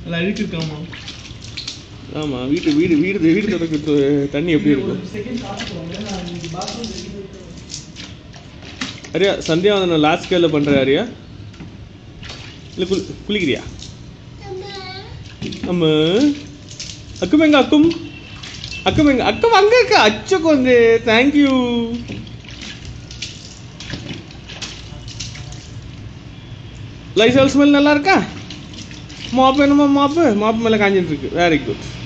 அதில் அழுக்கு இருக்காமா ஆமாம் வீட்டு வீடு வீடு வீடு தொடக்க தண்ணி எப்படி இருக்கும் செகண்ட் சாப்பிட்டுவாங்க நான் இன்னைக்கு பாத்ரூம் அரியா சந்தியாவந்தனம் லாஸ்ட் கேரில் பண்ணுற அரியா இல்லை குளி குளிக்கிறியா அம்மா அக்கம் எங்க அக்கம் அக்கம் எங்க அக்கம் அங்க இருக்கா அச்ச கொஞ்சே தேங்க்யூ லைசால் ஸ்மெல் நல்லா இருக்கா மாப்பு என்னமா மாப்பு மாப்பு மேலே காஞ்சிட்டு இருக்கு வெரி குட்